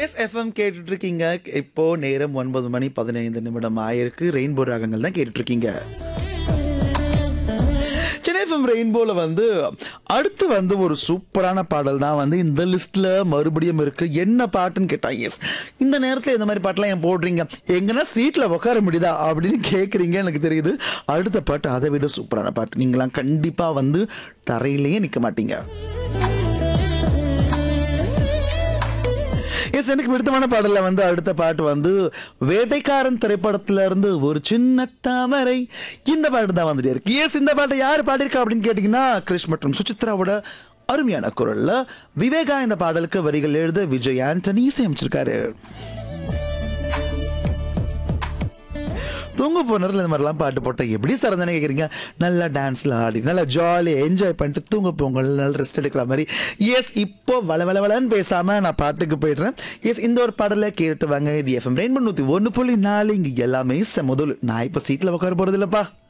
S FM கேட்டுட்டு இருக்கீங்க இப்போ நேரம் ஒன்பது மணி பதினைந்து நிமிடம் ஆயிருக்கு ரெயின்போ ராகங்கள் தான் கேட்டுட்டு இருக்கீங்க சென்னை எஃப்எம் ரெயின்போல வந்து அடுத்து வந்து ஒரு சூப்பரான பாடல் தான் வந்து இந்த லிஸ்ட்ல மறுபடியும் இருக்கு என்ன பாட்டுன்னு கேட்டா எஸ் இந்த நேரத்தில் இந்த மாதிரி பாட்டெல்லாம் ஏன் போடுறீங்க எங்கன்னா சீட்ல உட்கார முடியுதா அப்படின்னு கேட்குறீங்க எனக்கு தெரியுது அடுத்த பாட்டு அதை விட சூப்பரான பாட்டு நீங்களாம் கண்டிப்பா வந்து தரையிலேயே நிற்க மாட்டீங்க எஸ் எனக்கு பிடித்தமான பாடல்ல வந்து அடுத்த பாட்டு வந்து வேட்டைக்காரன் திரைப்படத்துல இருந்து ஒரு சின்ன தாமரை இந்த பாட்டு தான் வந்துட்டு இருக்கு எஸ் இந்த பாட்டை யார் பாடியிருக்கா அப்படின்னு கேட்டீங்கன்னா கிருஷ் மற்றும் சுசித்ராவோட அருமையான குரல்ல விவேகா இந்த பாடலுக்கு வரிகள் எழுத விஜய் ஆண்டனி இசையமைச்சிருக்காரு தூங்க போனரில் இந்த மாதிரிலாம் பாட்டு போட்டால் எப்படி சரந்தானே கேட்குறீங்க நல்லா டான்ஸில் ஆடி நல்லா ஜாலியாக என்ஜாய் பண்ணிட்டு தூங்க போங்க நல்லா ரெஸ்ட் எடுக்கிற மாதிரி எஸ் இப்போ வள வள வளன்னு பேசாமல் நான் பாட்டுக்கு போயிடுறேன் எஸ் இந்த ஒரு பாடலை கேட்டு வாங்க இது எஃப்எம் ரெயின் நூற்றி ஒன்று புள்ளி நாலு இங்கே எல்லாமே செ முதல் நான் இப்போ சீட்டில் உட்கார போகிறது இல்லைப்பா